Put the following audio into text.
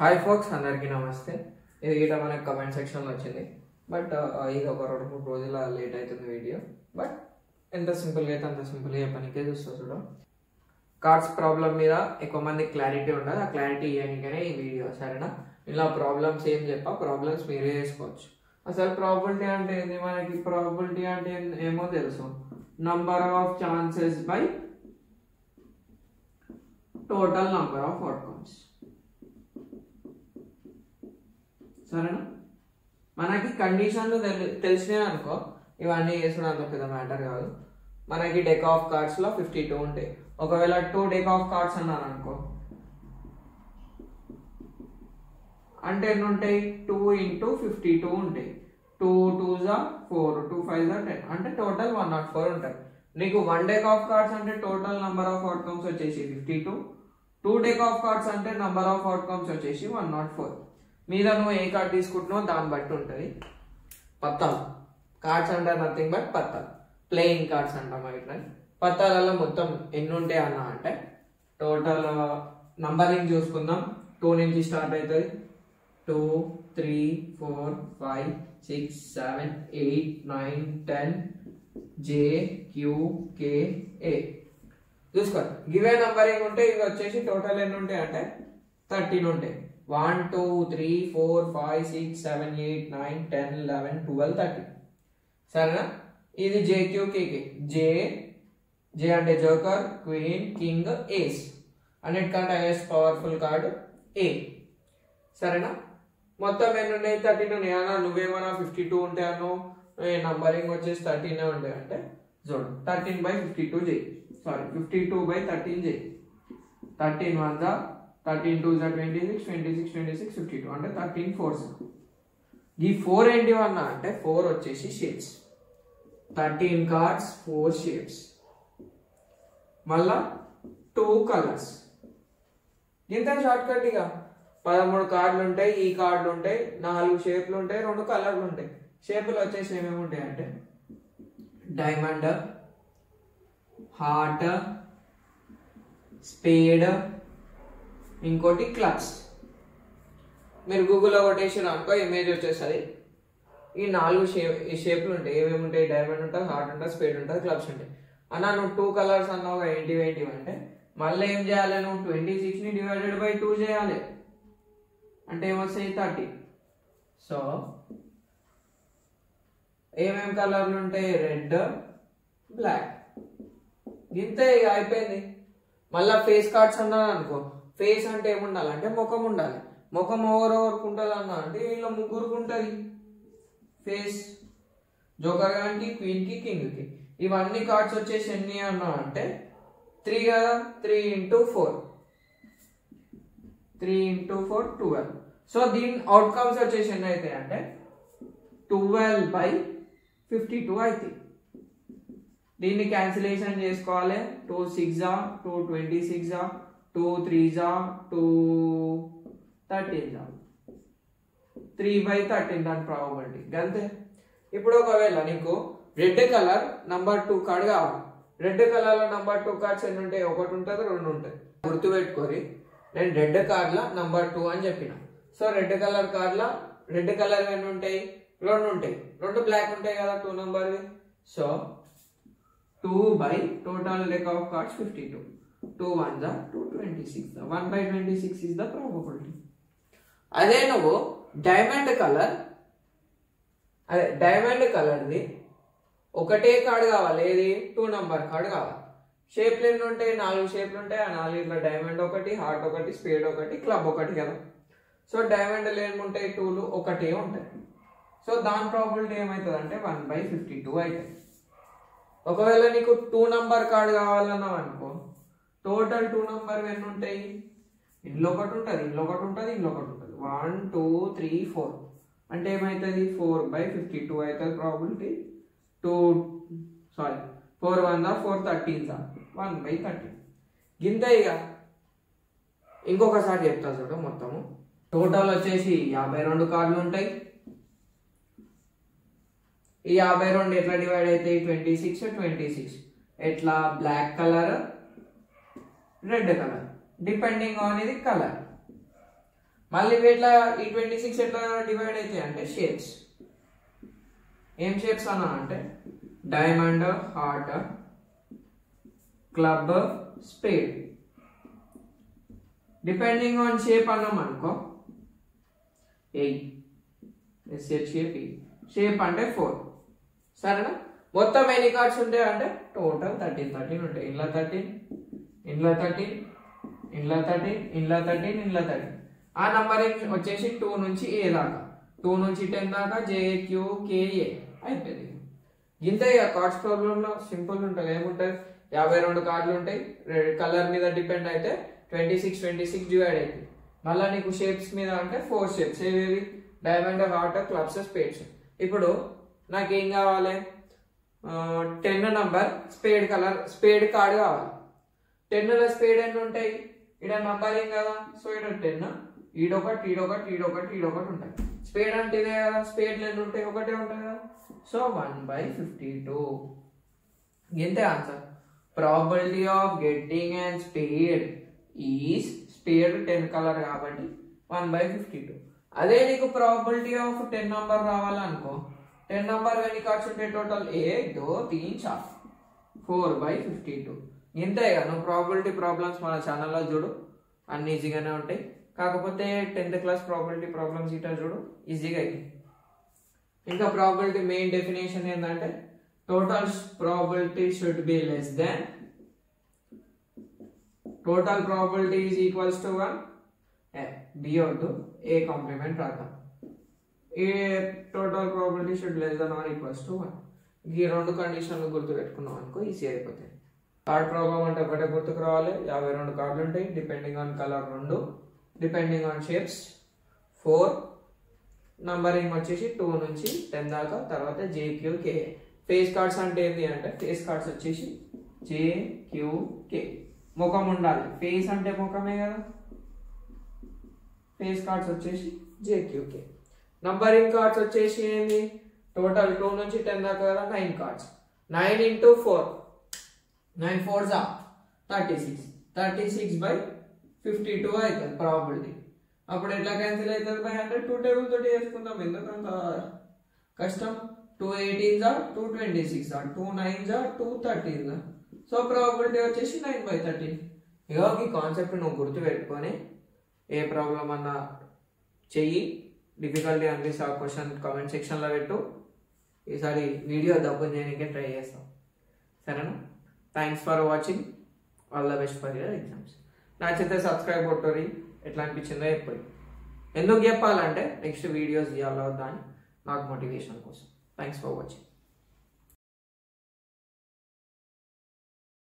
hi folks అందరికీ నమస్తే ఇది గిట మనకి కమెంట్ సెక్షన్లో వచ్చింది బట్ ఇది ఒక రెండు మూడు రోజుల లేట్ అవుతుంది వీడియో బట్ ఎంత సింపుల్గా అయితే అంత సింపుల్గా చెప్పడానికే చూస్తా చూడ కార్డ్స్ ప్రాబ్లం మీద ఎక్కువ మంది క్లారిటీ ఉండదు ఆ క్లారిటీ ఇవ్వడానికనే ఈ వీడియో సరేనా ఇలా ప్రాబ్లమ్స్ ఏం చెప్పా ప్రాబ్లమ్స్ మీరే చేసుకోవచ్చు అసలు ప్రాబిలిటీ అంటే ఏంది మనకి ప్రాబిలిటీ అంటే ఏం- ఏమో తెలుసు number of chances by total number of outcomes సరేనా మనకి కండిషన్లు తెలి తెలిసినాయి అనుకో ఇవన్నీ చేసుకుని అంత పెద్ద మ్యాటర్ కాదు మనకి డెక్ ఆఫ్ కార్డ్స్ లో ఫిఫ్టీ టూ ఉంటాయి ఒకవేళ టూ డెక్ ఆఫ్ కార్డ్స్ అన్నాను అనుకో అంటే ఎన్ని ఉంటాయి టూ ఇంటూ ఫిఫ్టీ టూ ఉంటాయి టూ టూ జా ఫోర్ టూ ఫైవ్ జా టెన్ అంటే టోటల్ వన్ నాట్ ఫోర్ ఉంటాయి నీకు వన్ డెక్ ఆఫ్ కార్డ్స్ అంటే టోటల్ నంబర్ ఆఫ్ అవుట్కమ్స్ వచ్చేసి fifty two two deck of cards అంటే నంబర్ ఆఫ్ అవుట్కమ్స్ వచ్చేసి వన్ నాట్ ఫోర్ మీద నువ్వు ఏ కార్డ్ తీసుకుంటున్నావు దాన్ని బట్టి ఉంటుంది పత్తాలు కార్డ్స్ అంటే నథింగ్ బట్ పత్తాలు ప్లేయింగ్ కార్డ్స్ అంటాం ఇట్లా పత్తాలలో మొత్తం ఎన్ని ఉంటాయి అన్న అంటే టోటల్ నంబరింగ్ చూసుకుందాం టూ నుంచి స్టార్ట్ అవుతుంది two three four five six seven eight nine ten J Q K A చూసుకో గివే నంబరింగ్ ఉంటే ఇవి వచ్చేసి టోటల్ ఎన్ని ఉంటాయి అంటే థర్టీన్ ఉంటాయి one two three four five six seven eight nine ten eleven twelve thirty సరేనా ఇది జేక్యూ కేకే జే జే అంటే జోకర్ క్వీన్ కింగ్ ఏస్ అన్నిటికంటే హైయెస్ట్ పవర్ఫుల్ కార్డు ఏ సరేనా మొత్తం ఎన్ని ఉన్నాయి థర్టీన్ ఉన్నాయి అన్న నువ్వేమన్నా ఫిఫ్టీ టూ ఉంటే అను నంబరింగ్ వచ్చేసి థర్టీన్ ఉంటాయి అంటే చూడు థర్టీన్ బై ఫిఫ్టీ టూ చేయి sorry fifty two by thirteen చేయి థర్టీన్ వన్ దా థర్టీన్ టూ జా twenty six twenty six twenty six fifty two అంటే థర్టీన్ ఫోర్స్ ఈ ఫోర్ ఏంటి అన్న అంటే ఫోర్ వచ్చేసి shapes thirteen cards four shapes మళ్ళా టూ కలర్స్ ఇంత షార్ట్ కట్ ఇక పదమూడు కార్డులు ఉంటాయి ఈ కార్డులు ఉంటాయి నాలుగు షేప్లు ఉంటాయి రెండు కలర్లు ఉంటాయి షేపులు వచ్చేసి ఏమేమి ఉంటాయి అంటే డైమండ్ హార్ట్ స్పేడ్ ఇంకోటి క్లబ్స్ మీరు గూగుల్లో కొట్టేసారు అనుకో ఇమేజ్ వచ్చేస్తుంది ఈ నాలుగు షేప్ ఈ షేప్లు ఉంటాయి ఏమేమి ఉంటాయి డైమండ్ ఉంటుంది హార్ట్ ఉంటుంది స్పేడ్ ఉంటుంది క్లబ్స్ ఉంటాయి అన్న నువ్వు టూ కలర్స్ అన్నావు ఏంటివి ఏంటివి అంటే మళ్ళీ ఏం చేయాలి నువ్వు ట్వంటీ సిక్స్ని డివైడెడ్ బై టూ చేయాలి అంటే ఏమొస్తాయి థర్టీ సో ఏమేమి కలర్లు ఉంటాయి రెడ్ బ్లాక్ ఇంతే ఇక అయిపోయింది మళ్ళా ఫేస్ కార్డ్స్ అన్నాను అనుకో ఫేస్ అంటే ఏముండాలి అంటే ముఖం ఉండాలి ముఖం ఎవరు ఎవరికి ఉంటుంది అన్న అంటే వీళ్ళ ముగ్గురికి ఉంటుంది ఫేస్ జోకర్ గానికి క్వీన్ కి కింగ్ కి ఇవన్నీ కార్డ్స్ వచ్చేసి ఎన్ని అన్నా అంటే త్రీ కదా three into four three into four twelve so దీని అవుట్కమ్స్ వచ్చేసి ఎన్ని అవుతాయి అంటే ట్వెల్వ్ బై ఫిఫ్టీ టూ అవుతాయి దీన్ని క్యాన్సిలేషన్ చేసుకోవాలి టూ సిక్స్ జా టూ ట్వంటీ సిక్స్ జా టూ త్రీ జా టూ థర్టీన్ జా త్రీ బై థర్టీన్ దాని ప్రాబిలిటీ అంతే ఇప్పుడు ఒకవేళ నీకు red colour number two card కావాలి రెడ్ కలర్ లో నంబర్ టూ కార్డ్స్ ఎన్ని ఉంటాయి ఒకటి ఉంటుంది రెండు ఉంటాయి గుర్తుపెట్టుకోరి నేను రెడ్ కార్డ్ల నంబర్ టూ అని చెప్పిన సో రెడ్ కలర్ కార్డ్ల రెడ్ కలర్ ఎన్ని ఉంటాయి రెండు ఉంటాయి రెండు బ్లాక్ ఉంటాయి కదా టూ నంబర్వి so two by total deck of cards fifty two two one జా two twenty six one by twenty six is the probability అదే నువ్వు డైమండ్ కలర్ అదే డైమండ్ కలర్ది ఒకటే కార్డ్ కావాలి ఏది టూ నంబర్ కార్డ్ కావాలి షేప్లు ఎన్ని ఉంటాయి నాలుగు షేప్లు ఉంటాయి ఆ నాలుగిట్లో డైమండ్ ఒకటి హార్ట్ ఒకటి స్పేడ్ ఒకటి క్లబ్ ఒకటి కదా సో డైమండ్ ఏమి ఉంటాయి టూలు ఒకటే ఉంటాయి సో దాని ప్రాబిలిటీ ఏమవుతుంది అంటే వన్ బై ఫిఫ్టీ టూ అవుతుంది ఒకవేళ నీకు టూ నంబర్ కార్డ్ కావాలన్నావు అనుకో టోటల్ టూ నంబర్ ఎన్ని ఉంటాయి ఇంట్లో ఒకటి ఉంటుంది ఇంట్లో ఒకటి ఉంటుంది ఇంట్లో ఒకటి ఉంటుంది వన్ టూ త్రీ ఫోర్ అంటే ఏమవుతుంది ఫోర్ బై ఫిఫ్టీ టూ అవుతుంది probability two sorry four one దా ఫోర్ థర్టీన్ దా వన్ బై థర్టీన్ గింత ఇక ఇంకొకసారి చెప్తా చూడ మొత్తము టోటల్ వచ్చేసి యాభై రెండు కార్డులు ఉంటాయి ఈ యాభై రెండు ఎట్లా డివైడ్ అవుతాయి ట్వంటీ సిక్స్ ట్వంటీ సిక్స్ ఎట్లా black colour red colour depending on ఇది కలర్ మళ్ళీ ఇవి ఎట్లా ఈ ట్వంటీ సిక్స్ ఎట్లా డివైడ్ అవుతాయి అంటే షేప్స్ ఏం షేప్స్ అన్నా అంటే diamond heart club spade depending on shape అన్నాం అనుకో ఎయిట్ ఎస్హెచ్ షేప్ షేప్ అంటే ఫోర్ సరేనా మొత్తం ఎన్ని కార్డ్స్ ఉంటాయి అంటే టోటల్ థర్టీన్ థర్టీన్ ఉంటాయి ఇంట్లో థర్టీన్ ఇంట్లో థర్టీన్ ఇంట్లో థర్టీన్ ఇంట్లో థర్టీన్ ఇంట్లో థర్టీన్ ఆ నంబరింగ్ వచ్చేసి టూ నుంచి ఏ దాకా టూ నుంచి టెన్ దాకా జేక్యూ కేఏ అయిపోయింది ఇంతే ఇక కార్డ్స్ ప్రాబ్లంలో సింపుల్ ఉంటుంది ఏముంటుంది యాభై రెండు కార్డులు ఉంటాయి కలర్ మీద డిపెండ్ అయితే twenty six twenty six divide అవుతుంది మళ్ళీ నీకు షేప్స్ మీద అంటే ఫోర్ షేప్స్ ఏవేవి డైమండ్ హార్ట్ క్లబ్స్ స్పేడ్స్ ఇప్పుడు నాకు ఏం కావాలి ten number spade colour spade card కావాలి టెన్లో స్పేడ్ ఎన్ని ఉంటాయి ఇక్కడ నంబరింగ్ కదా సో ఇక్కడ టెన్ ఈడొకటి ఈడొకటి ఈడొకటి ఈడొకటి ఉంటాయి స్పేడ్ అంటే ఇదే కదా స్పేడ్ ఎన్ని ఉంటాయి ఒకటే ఉంటాయి కదా so one by fifty two ఇంతే answer probability of getting and spade is spade ten colour కాబట్టి వన్ బై ఫిఫ్టీ టూ అదే నీకు ప్రాబిలిటీ ఆఫ్ టెన్ నంబర్ రావాలనుకో టెన్ నంబర్ ఎన్ని కార్డ్స్ ఉంటాయి టోటల్ ఏ దో తీన్ చార్ ఫోర్ బై ఫిఫ్టీ టూ ఇంతే ఇక నువ్వు ప్రాబిలిటీ ప్రాబ్లమ్స్ మన ఛానల్లో చూడు అన్ని ఈజీగానే ఉంటాయి కాకపోతే టెన్త్ క్లాస్ ప్రాబిలిటీ ప్రాబ్లమ్స్ ఇట్లా చూడు ఈజీగా అవుతాయి ఇంకా ప్రాబిలిటీ మెయిన్ డెఫినేషన్ ఏంటంటే total probability should be less than total probability is equals to one B వద్దు ఏ కాంప్లిమెంట్ రాద్దాం A total probability should less than or equals to one ఈ రెండు కండిషన్లు గుర్తు పెట్టుకున్నాం అనుకో ఈజీ అయిపోతాయి కార్డ్ ప్రాబ్లం అంటే ఒకటే గుర్తుకు రావాలి యాభై రెండు కార్డులు ఉంటాయి డిపెండింగ్ ఆన్ కలర్ రెండు depending on shapes four numbering వచ్చేసి టూ నుంచి టెన్ దాకా తర్వాత జేక్యూకే ఫేస్ కార్డ్స్ అంటే ఏంటి అంటే ఫేస్ కార్డ్స్ వచ్చేసి జేక్యూకే ముఖం ఉండాలి ఫేస్ అంటే ముఖమే కదా ఫేస్ కార్డ్స్ వచ్చేసి జేక్యూకే నంబరింగ్ కార్డ్స్ వచ్చేసి ఏంది టోటల్ టూ నుంచి టెన్ దాకా కదా nine cards nine into four nine four జా thirty six thirty six by fifty two అవుతుంది ప్రాబిలిటీ అప్పుడు ఎట్లా క్యాన్సిల్ అవుతుంది బై హండ్రెడ్ టూ టేబుల్ తోటి వేసుకుందాం ఎందుకంత కష్టం టూ ఎయిటీన్ జా టూ ట్వంటీ సిక్స్ జా టూ నైన్ జా టూ థర్టీన్ జా సో ప్రాబిలిటీ వచ్చేసి నైన్ బై థర్టీన్ ఇక ఈ కాన్సెప్ట్ నువ్వు గుర్తుపెట్టుకొని ఏ ప్రాబ్లం అన్నా చెయ్యి డిఫికల్టీ అనిపిస్తే ఆ క్వశ్చన్ కామెంట్ సెక్షన్లో పెట్టు ఈసారి వీడియో డబ్బు చేయడానికి ట్రై చేస్తాం సరేనా thanks for watching all the best for your exams నచ్చితే సబ్స్క్రైబ్ కొట్టుర్రి ఎట్లా అనిపించిందో చెప్పండి ఎందుకు చెప్పాలంటే నెక్స్ట్ వీడియోస్ చేయాలా వద్దా అని నాకు మోటివేషన్ కోసం థ్యాంక్స్ ఫర్ వాచింగ్